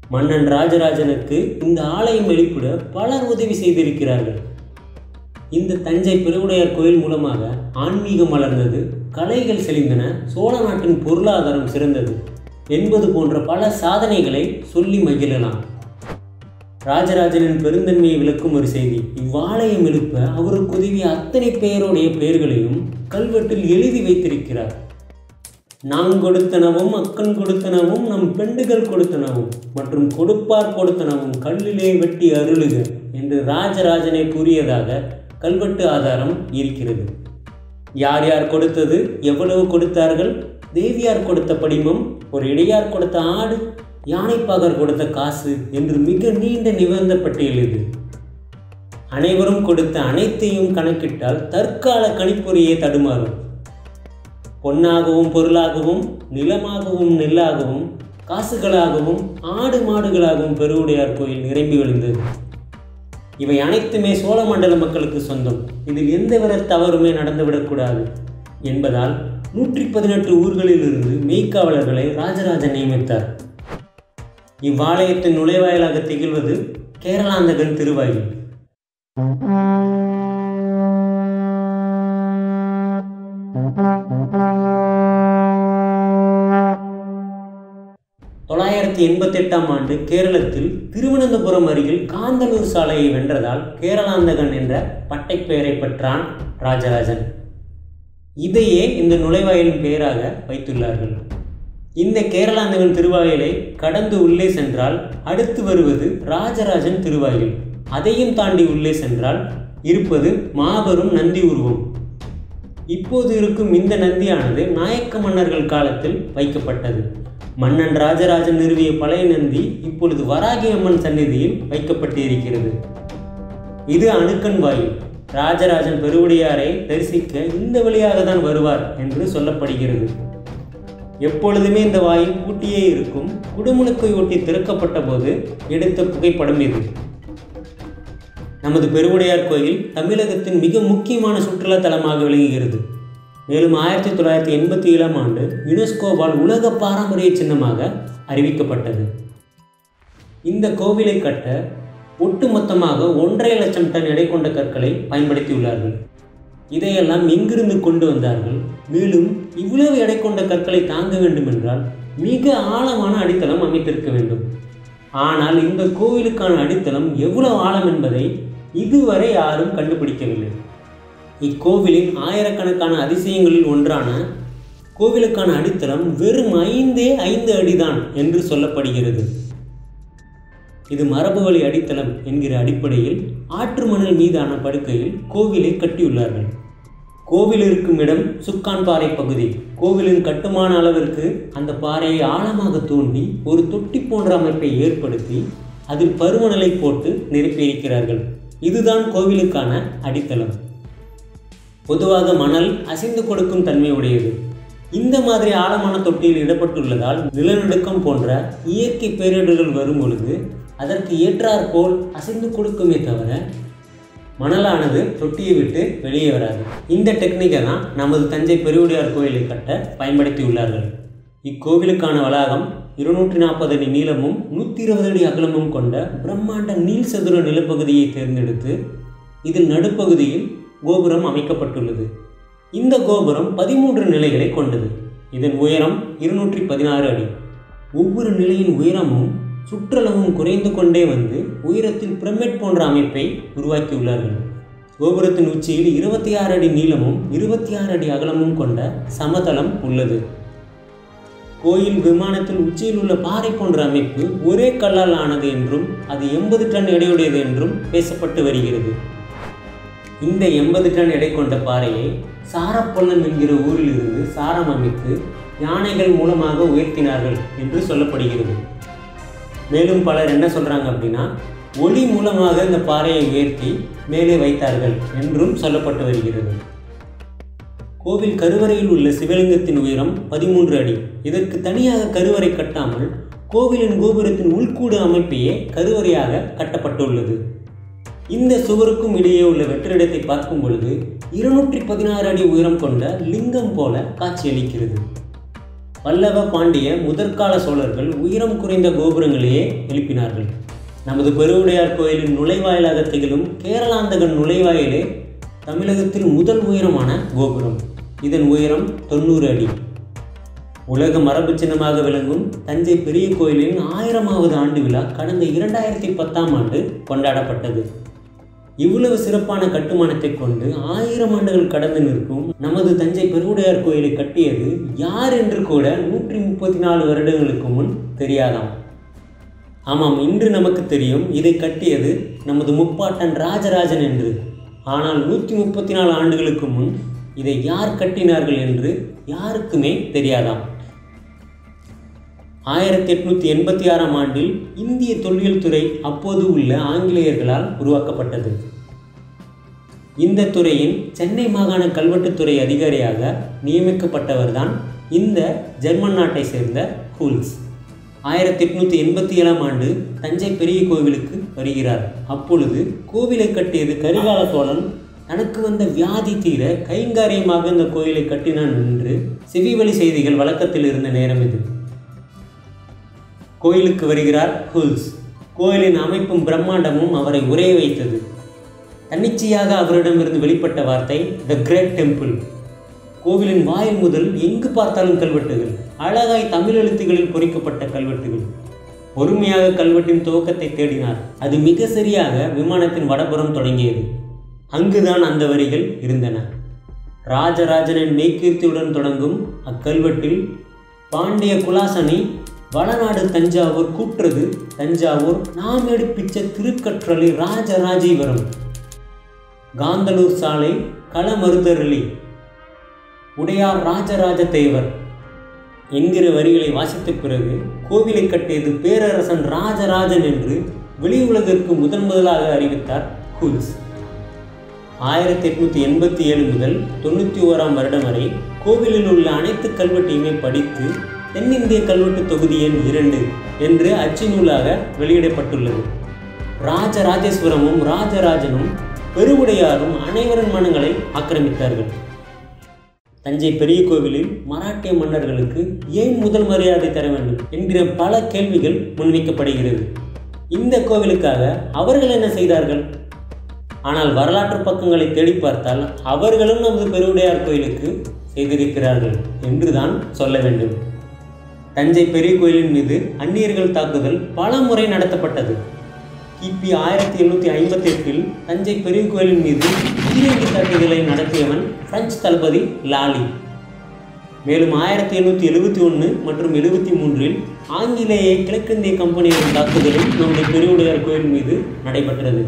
மன்னன் ராஜராஜனுக்கு இந்த ஆலயம் எழுப்பிட பலர் உதவி செய்திருக்கிறார்கள் இந்த தஞ்சை பெருவுடையார் கோயில் மூலமாக ஆன்மீகம் வளர்ந்தது கலைகள் செழிந்தன சோழ நாட்டின் பொருளாதாரம் சிறந்தது என்பது போன்ற பல சாதனைகளை சொல்லி மகிழலாம் ராஜராஜனின் பெருந்தன்மையை விளக்கும் ஒரு செய்தி இவ்வாலயம் எழுப்ப அவருக்கு உதவிய அத்தனை பெயருடைய பெயர்களையும் கல்வெட்டில் எழுதி வைத்திருக்கிறார் நாம் கொடுத்தனவும் அக்கன் கொடுத்தனவும் நம் பெண்டுகள் கொடுத்தனவும் மற்றும் கொடுப்பார் கொடுத்தனவும் கல்லிலே வெட்டி அருளுக என்று ராஜராஜனை கூறியதாக கல்வெட்டு ஆதாரம் இருக்கிறது யார் யார் கொடுத்தது எவ்வளவு கொடுத்தார்கள் தேவியார் கொடுத்த படிமம் ஒரு இடையார் கொடுத்த ஆடு யானைப்பாகர் கொடுத்த காசு என்று மிக நீண்ட நிபந்த பட்டியல் இது அனைவரும் கொடுத்த அனைத்தையும் கணக்கிட்டால் தற்கால கணிப்பொறியே தடுமாறும் பொன்னாகவும் பொருளாகவும் நிலமாகவும் நெல்லாகவும் காசுகளாகவும் ஆடு மாடுகளாகவும் பெருவுடையார் கோயில் நிரம்பி விழுந்தது இவை அனைத்துமே சோழ மண்டல மக்களுக்கு சொந்தம் இதில் எந்தவித தவறுமே நடந்துவிடக்கூடாது என்பதால் நூற்றி பதினெட்டு ஊர்களிலிருந்து மெய்க்காவலர்களை ராஜராஜன் நியமித்தார் இவ்வாலயத்தின் நுழைவாயிலாக திகழ்வது கேரளாந்தகன் திருவாயில் தொள்ளாயிரத்தி எண்பத்தி எட்டாம் ஆண்டு கேரளத்தில் திருவனந்தபுரம் அருகில் காந்தலூர் சாலையை வென்றதால் கேரளாந்தகன் என்ற பட்டைப்பெயரை பெற்றான் ராஜராஜன் இதையே இந்த நுழைவாயிலின் பெயராக வைத்துள்ளார்கள் இந்த கேரளாந்தகன் திருவாயிலை கடந்து உள்ளே சென்றால் அடுத்து வருவது ராஜராஜன் திருவாயில் அதையும் தாண்டி உள்ளே சென்றால் இருப்பது மாபெரும் நந்தி உருவம் இப்போது இருக்கும் இந்த நந்தியானது நாயக்க மன்னர்கள் காலத்தில் வைக்கப்பட்டது மன்னன் ராஜராஜன் நிறுவிய பழைய நந்தி இப்பொழுது வராகி அம்மன் சந்நிதியில் வைக்கப்பட்டு இருக்கிறது இது அணுக்கன் வாயில் ராஜராஜன் பெருவுடையாரை தரிசிக்க இந்த வழியாக தான் வருவார் என்று சொல்லப்படுகிறது எப்பொழுதுமே இந்த வாயில் பூட்டியே இருக்கும் குடுமுழுக்கை ஒட்டி திறக்கப்பட்ட போது எடுத்த புகைப்படம் இது நமது பெருவுடையார் கோயில் தமிழகத்தின் மிக முக்கியமான சுற்றுலா தலமாக விளங்குகிறது மேலும் ஆயிரத்தி தொள்ளாயிரத்தி எண்பத்தி ஏழாம் ஆண்டு யுனெஸ்கோவால் உலக பாரம்பரிய சின்னமாக அறிவிக்கப்பட்டது இந்த கோவிலை கட்ட ஒட்டுமொத்தமாக ஒன்றரை லட்சம் டன் எடை கொண்ட கற்களை பயன்படுத்தியுள்ளார்கள் இதையெல்லாம் எங்கிருந்து கொண்டு வந்தார்கள் மேலும் இவ்வளவு எடை கொண்ட கற்களை தாங்க வேண்டும் என்றால் மிக ஆழமான அடித்தளம் அமைத்திருக்க வேண்டும் ஆனால் இந்த கோவிலுக்கான அடித்தளம் எவ்வளவு ஆழம் என்பதை இதுவரை யாரும் கண்டுபிடிக்கவில்லை இக்கோவிலின் ஆயிரக்கணக்கான அதிசயங்களில் ஒன்றான கோவிலுக்கான அடித்தளம் வெறும் ஐந்தே ஐந்து அடிதான் என்று சொல்லப்படுகிறது இது மரபு வழி அடித்தளம் என்கிற அடிப்படையில் ஆற்று மணல் மீதான படுக்கையில் கோவிலை கட்டியுள்ளார்கள் கோவில் இருக்கும் இடம் சுக்கான் பாறை பகுதி கோவிலின் கட்டுமான அளவிற்கு அந்த பாறையை ஆழமாக தோண்டி ஒரு தொட்டி போன்ற அமைப்பை ஏற்படுத்தி அதில் பருவநிலை போட்டு நிரப்பியிருக்கிறார்கள் இதுதான் கோவிலுக்கான அடித்தளம் பொதுவாக மணல் அசைந்து கொடுக்கும் தன்மை உடையது இந்த மாதிரி ஆழமான தொட்டியில் இடப்பட்டுள்ளதால் நிலநடுக்கம் போன்ற இயற்கை பேரிடர்கள் வரும் பொழுது அதற்கு ஏற்றாற்போல் அசைந்து கொடுக்குமே தவிர மணலானது தொட்டியை விட்டு வெளியே வராது இந்த டெக்னிக்கை தான் நமது தஞ்சை பெருவுடையார் கோயிலை கட்ட பயன்படுத்தியுள்ளார்கள் இக்கோவிலுக்கான வளாகம் இருநூற்றி நாற்பது அடி நீளமும் நூற்றி இருபது அடி அகலமும் கொண்ட பிரம்மாண்ட நீள் சதுர நிலப்பகுதியை தேர்ந்தெடுத்து இதில் நடுப்பகுதியில் கோபுரம் அமைக்கப்பட்டுள்ளது இந்த கோபுரம் பதிமூன்று நிலைகளை கொண்டது இதன் உயரம் இருநூற்றி பதினாறு அடி ஒவ்வொரு நிலையின் உயரமும் சுற்றளவும் குறைந்து கொண்டே வந்து உயரத்தில் பிரமிட் போன்ற அமைப்பை உருவாக்கியுள்ளார்கள் கோபுரத்தின் உச்சியில் இருபத்தி ஆறு அடி நீளமும் இருபத்தி ஆறு அடி அகலமும் கொண்ட சமதளம் உள்ளது கோயில் விமானத்தில் உச்சியில் உள்ள பாறை போன்ற அமைப்பு ஒரே கல்லால் ஆனது என்றும் அது எண்பது டன் எடையுடையது என்றும் பேசப்பட்டு வருகிறது இந்த எண்பது டன் எடை கொண்ட பாறையை சாரப்பள்ளம் என்கிற ஊரில் இருந்து சாரம் அமைத்து யானைகள் மூலமாக உயர்த்தினார்கள் என்று சொல்லப்படுகிறது மேலும் பலர் என்ன சொல்கிறாங்க அப்படின்னா ஒளி மூலமாக இந்த பாறையை உயர்த்தி மேலே வைத்தார்கள் என்றும் சொல்லப்பட்டு வருகிறது கோவில் கருவறையில் உள்ள சிவலிங்கத்தின் உயரம் பதிமூன்று அடி இதற்கு தனியாக கருவறை கட்டாமல் கோவிலின் கோபுரத்தின் உள்கூடு அமைப்பையே கருவறையாக கட்டப்பட்டுள்ளது இந்த சுவருக்கும் இடையே உள்ள வெற்றிடத்தை பார்க்கும் பொழுது இருநூற்றி பதினாறு அடி உயரம் கொண்ட லிங்கம் போல காட்சியளிக்கிறது பல்லவ பாண்டிய முதற்கால சோழர்கள் உயரம் குறைந்த கோபுரங்களையே எழுப்பினார்கள் நமது பெருவுடையார் கோயிலின் நுழைவாயிலாக திகழும் கேரளாந்தகன் நுழைவாயிலே தமிழகத்தில் முதல் உயரமான கோபுரம் இதன் உயரம் தொண்ணூறு அடி உலக மரபு சின்னமாக விளங்கும் தஞ்சை பெரிய கோயிலின் ஆயிரமாவது ஆண்டு விழா கடந்த இரண்டாயிரத்தி பத்தாம் ஆண்டு கொண்டாடப்பட்டது இவ்வளவு சிறப்பான கட்டுமானத்தை கொண்டு ஆயிரம் ஆண்டுகள் கடந்து நிற்கும் நமது தஞ்சை பெருவுடையார் கோயிலை கட்டியது யார் என்று கூட நூற்றி முப்பத்தி நாலு வருடங்களுக்கு முன் தெரியாதாம் ஆமாம் இன்று நமக்கு தெரியும் இதை கட்டியது நமது முப்பாட்டன் ராஜராஜன் என்று ஆனால் நூற்றி முப்பத்தி நாலு ஆண்டுகளுக்கு முன் இதை யார் கட்டினார்கள் என்று யாருக்குமே தெரியாதாம் ஆயிரத்தி எட்நூற்றி எண்பத்தி ஆறாம் ஆண்டில் இந்திய தொல்லியல் துறை அப்போது உள்ள ஆங்கிலேயர்களால் உருவாக்கப்பட்டது இந்த துறையின் சென்னை மாகாண கல்வெட்டுத்துறை அதிகாரியாக நியமிக்கப்பட்டவர்தான் இந்த ஜெர்மன் நாட்டை சேர்ந்த ஹூல்ஸ் ஆயிரத்தி எட்நூற்றி எண்பத்தி ஏழாம் ஆண்டு தஞ்சை பெரிய கோவிலுக்கு வருகிறார் அப்பொழுது கோவிலை கட்டியது கரிகால சோழன் தனக்கு வந்த வியாதி தீர கைங்காரியமாக இந்த கோயிலை கட்டினான் என்று செவிவழி செய்திகள் வழக்கத்தில் இருந்த நேரம் இது கோயிலுக்கு வருகிறார் ஹுல்ஸ் கோயிலின் அமைப்பும் பிரம்மாண்டமும் அவரை உரைய வைத்தது தன்னிச்சையாக அவரிடமிருந்து வெளிப்பட்ட வார்த்தை த கிரேட் டெம்பிள் கோவிலின் வாயில் முதல் எங்கு பார்த்தாலும் கல்வெட்டுகள் அழகாய் தமிழ் எழுத்துகளில் பொறிக்கப்பட்ட கல்வெட்டுகள் பொறுமையாக கல்வெட்டின் துவக்கத்தை தேடினார் அது மிக சரியாக விமானத்தின் வடபுறம் தொடங்கியது அங்குதான் அந்த வரிகள் இருந்தன ராஜராஜனின் மெய்கீர்த்தியுடன் தொடங்கும் அக்கல்வெட்டில் பாண்டிய குலாசனி வடநாடு தஞ்சாவூர் கூற்றது தஞ்சாவூர் நாம் எடுப்பிச்ச திருக்கற்றளி ராஜராஜீவரம் காந்தலூர் சாலை களமருதரளி உடையார் ராஜராஜ தேவர் என்கிற வரிகளை வாசித்த பிறகு கோவிலை கட்டியது பேரரசன் ராஜராஜன் என்று வெளி உலகிற்கு முதன் முதலாக அறிவித்தார் ஹுல்ஸ் ஆயிரத்தி எட்நூற்றி எண்பத்தி ஏழு முதல் தொண்ணூற்றி ஓராம் வருடம் வரை கோவிலில் உள்ள அனைத்து கல்வெட்டையுமே படித்து தென்னிந்திய கல்வெட்டு தொகுதி எண் இரண்டு என்று அச்சு நூலாக வெளியிடப்பட்டுள்ளது ராஜராஜேஸ்வரமும் ராஜராஜனும் பெருவுடையாரும் அனைவரின் மனங்களை ஆக்கிரமித்தார்கள் தஞ்சை பெரிய கோவிலில் மராட்டிய மன்னர்களுக்கு ஏன் முதல் மரியாதை தர வேண்டும் என்கிற பல கேள்விகள் முன்வைக்கப்படுகிறது இந்த கோவிலுக்காக அவர்கள் என்ன செய்தார்கள் ஆனால் வரலாற்று பக்கங்களை தேடி பார்த்தால் அவர்களும் நமது பெருவுடையார் கோயிலுக்கு செய்திருக்கிறார்கள் என்றுதான் சொல்ல வேண்டும் தஞ்சை பெரிய கோயிலின் மீது அந்நியர்கள் தாக்குதல் பல முறை நடத்தப்பட்டது கிபி ஆயிரத்தி எழுநூற்றி ஐம்பத்தி எட்டில் தஞ்சை பெரிய கோயிலின் மீது பீரங்கி தாக்குதலை நடத்தியவன் பிரெஞ்சு தளபதி லாலி மேலும் ஆயிரத்தி எண்ணூற்றி எழுபத்தி ஒன்று மற்றும் எழுபத்தி மூன்றில் ஆங்கிலேய கிழக்கிந்திய கம்பெனியின் தாக்குதலும் நம்முடைய பெருவுடையார் கோயில் மீது நடைபெற்றது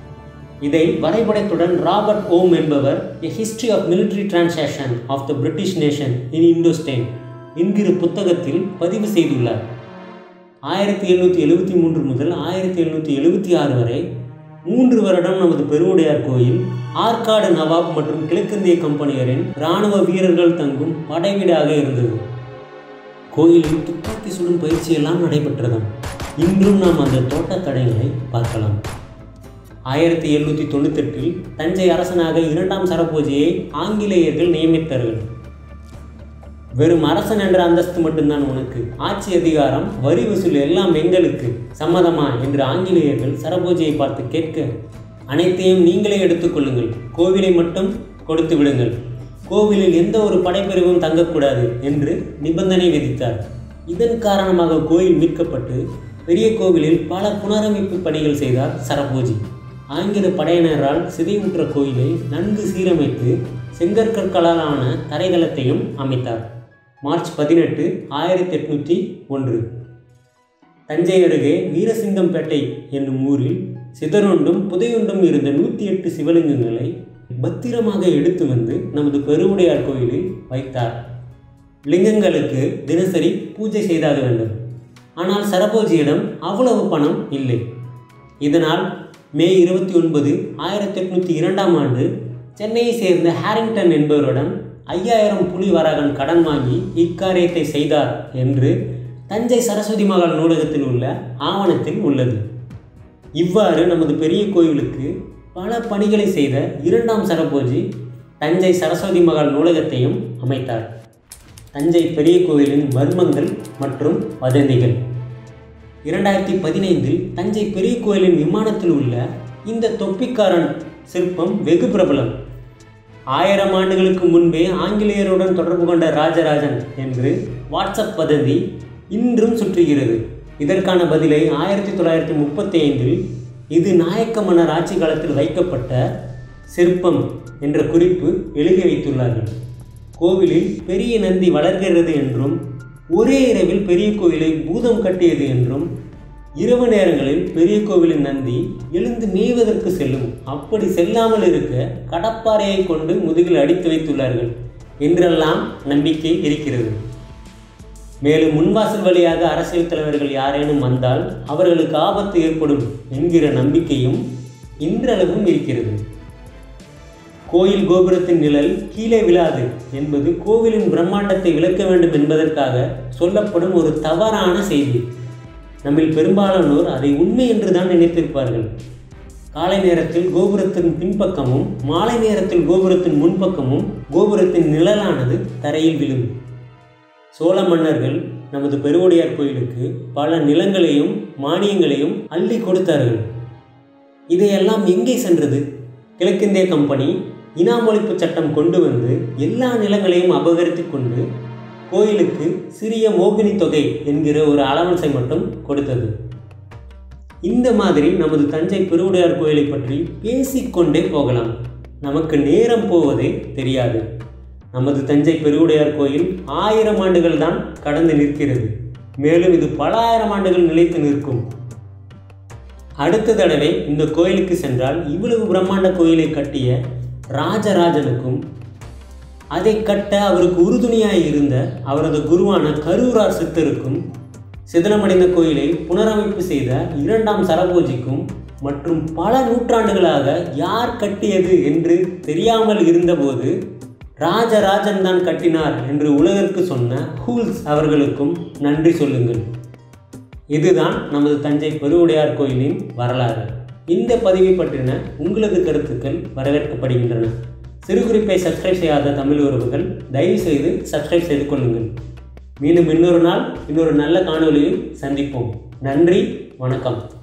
இதை வரைபடத்துடன் ராபர்ட் ஓம் என்பவர் a history of military transaction of the British nation in Indostan என்கிற புத்தகத்தில் பதிவு செய்துள்ளார் ஆயிரத்தி எழுநூற்றி எழுபத்தி மூன்று முதல் ஆயிரத்தி எழுநூற்றி எழுபத்தி ஆறு வரை மூன்று வருடம் நமது பெருவுடையார் கோயில் ஆற்காடு நவாப் மற்றும் கிழக்கிந்திய கம்பெனியரின் இராணுவ வீரர்கள் தங்கும் படைவீடாக இருந்தது கோயிலில் துப்பாக்கி சுடும் பயிற்சியெல்லாம் நடைபெற்றதாம் இன்றும் நாம் அந்த தோட்டத் தடைகளை பார்க்கலாம் ஆயிரத்தி எழுநூற்றி தொண்ணூத்தெட்டில் தஞ்சை அரசனாக இரண்டாம் சரபோஜியை ஆங்கிலேயர்கள் நியமித்தார்கள் வெறும் அரசன் என்ற அந்தஸ்து மட்டும்தான் உனக்கு ஆட்சி அதிகாரம் வரி வசூல் எல்லாம் எங்களுக்கு சம்மதமா என்று ஆங்கிலேயர்கள் சரபோஜியை பார்த்து கேட்க அனைத்தையும் நீங்களே எடுத்துக்கொள்ளுங்கள் கோவிலை மட்டும் கொடுத்து விடுங்கள் கோவிலில் எந்த ஒரு படைப்பிரிவும் தங்கக்கூடாது என்று நிபந்தனை விதித்தார் இதன் காரணமாக கோயில் மீட்கப்பட்டு பெரிய கோவிலில் பல புனரமைப்பு பணிகள் செய்தார் சரபோஜி ஆங்கில படையினரால் சிதைவுற்ற கோயிலை நன்கு சீரமைத்து செங்கற்கற்களாலான தரைதளத்தையும் அமைத்தார் மார்ச் பதினெட்டு ஆயிரத்தி எட்நூற்றி ஒன்று தஞ்சை அருகே வீரசிங்கம்பேட்டை என்னும் ஊரில் சிதறொண்டும் புதையுண்டும் இருந்த நூற்றி எட்டு சிவலிங்கங்களை பத்திரமாக எடுத்து வந்து நமது பெருவுடையார் கோயிலில் வைத்தார் லிங்கங்களுக்கு தினசரி பூஜை செய்தாக வேண்டும் ஆனால் சரபோஜியிடம் அவ்வளவு பணம் இல்லை இதனால் மே இருபத்தி ஒன்பது ஆயிரத்தி எட்நூற்றி இரண்டாம் ஆண்டு சென்னையை சேர்ந்த ஹாரிங்டன் என்பவருடன் ஐயாயிரம் புலி வராகன் கடன் வாங்கி இக்காரியத்தை செய்தார் என்று தஞ்சை சரஸ்வதி மகால் நூலகத்தில் உள்ள ஆவணத்தில் உள்ளது இவ்வாறு நமது பெரிய கோயிலுக்கு பல பணிகளை செய்த இரண்டாம் சரபோஜி தஞ்சை சரஸ்வதி மகால் நூலகத்தையும் அமைத்தார் தஞ்சை பெரிய கோயிலின் மர்மங்கள் மற்றும் வதந்திகள் இரண்டாயிரத்தி பதினைந்தில் தஞ்சை பெரிய கோயிலின் விமானத்தில் உள்ள இந்த தொப்பிக்காரன் சிற்பம் வெகு பிரபலம் ஆயிரம் ஆண்டுகளுக்கு முன்பே ஆங்கிலேயருடன் தொடர்பு கொண்ட ராஜராஜன் என்று வாட்ஸ்அப் வதந்தி இன்றும் சுற்றுகிறது இதற்கான பதிலை ஆயிரத்தி தொள்ளாயிரத்தி முப்பத்தி ஐந்தில் இது நாயக்க மன்னர் ஆட்சி காலத்தில் வைக்கப்பட்ட சிற்பம் என்ற குறிப்பு எழுதி வைத்துள்ளார்கள் கோவிலில் பெரிய நந்தி வளர்கிறது என்றும் ஒரே இரவில் பெரிய கோவிலை பூதம் கட்டியது என்றும் இரவு நேரங்களில் பெரிய கோவிலின் நந்தி எழுந்து மேய்வதற்கு செல்லும் அப்படி செல்லாமல் இருக்க கடப்பாறையை கொண்டு முதுகில் அடித்து வைத்துள்ளார்கள் என்றெல்லாம் நம்பிக்கை இருக்கிறது மேலும் முன்வாசல் வழியாக அரசியல் தலைவர்கள் யாரேனும் வந்தால் அவர்களுக்கு ஆபத்து ஏற்படும் என்கிற நம்பிக்கையும் இன்றளவும் இருக்கிறது கோயில் கோபுரத்தின் நிழல் கீழே விழாது என்பது கோவிலின் பிரம்மாண்டத்தை விளக்க வேண்டும் என்பதற்காக சொல்லப்படும் ஒரு தவறான செய்தி நம்மில் பெரும்பாலானோர் அதை உண்மை என்று தான் நினைத்திருப்பார்கள் காலை நேரத்தில் கோபுரத்தின் பின்பக்கமும் மாலை நேரத்தில் கோபுரத்தின் முன்பக்கமும் கோபுரத்தின் நிழலானது தரையில் விழும் சோழ மன்னர்கள் நமது பெருவுடையார் கோயிலுக்கு பல நிலங்களையும் மானியங்களையும் அள்ளி கொடுத்தார்கள் இதையெல்லாம் எங்கே சென்றது கிழக்கிந்திய கம்பெனி இனாமொழிப்பு சட்டம் கொண்டு வந்து எல்லா நிலங்களையும் அபகரித்து கொண்டு கோயிலுக்கு சிறிய மோகினி தொகை என்கிற ஒரு அலவன்ஸை மட்டும் கொடுத்தது இந்த மாதிரி நமது தஞ்சை பெருவுடையார் கோயிலை பற்றி பேசிக்கொண்டே போகலாம் நமக்கு நேரம் போவதே தெரியாது நமது தஞ்சை பெருவுடையார் கோயில் ஆயிரம் ஆண்டுகள் தான் கடந்து நிற்கிறது மேலும் இது பல ஆயிரம் ஆண்டுகள் நிலைத்து நிற்கும் அடுத்த தடவை இந்த கோயிலுக்கு சென்றால் இவ்வளவு பிரம்மாண்ட கோயிலை கட்டிய ராஜராஜனுக்கும் அதை கட்ட அவருக்கு உறுதுணையாக இருந்த அவரது குருவான கரூரார் சித்தருக்கும் சிதலமடைந்த கோயிலை புனரமைப்பு செய்த இரண்டாம் சரபோஜிக்கும் மற்றும் பல நூற்றாண்டுகளாக யார் கட்டியது என்று தெரியாமல் இருந்தபோது ராஜராஜன் தான் கட்டினார் என்று உலகிற்கு சொன்ன ஹூல்ஸ் அவர்களுக்கும் நன்றி சொல்லுங்கள் இதுதான் நமது தஞ்சை பெருவுடையார் கோயிலின் வரலாறு இந்த பதிவை பற்றின உங்களது கருத்துக்கள் வரவேற்கப்படுகின்றன சிறுகுறிப்பை சப்ஸ்கிரைப் செய்யாத தமிழ் உறவுகள் தயவு செய்து சப்ஸ்கிரைப் செய்து கொள்ளுங்கள் மீண்டும் இன்னொரு நாள் இன்னொரு நல்ல காணொலியில் சந்திப்போம் நன்றி வணக்கம்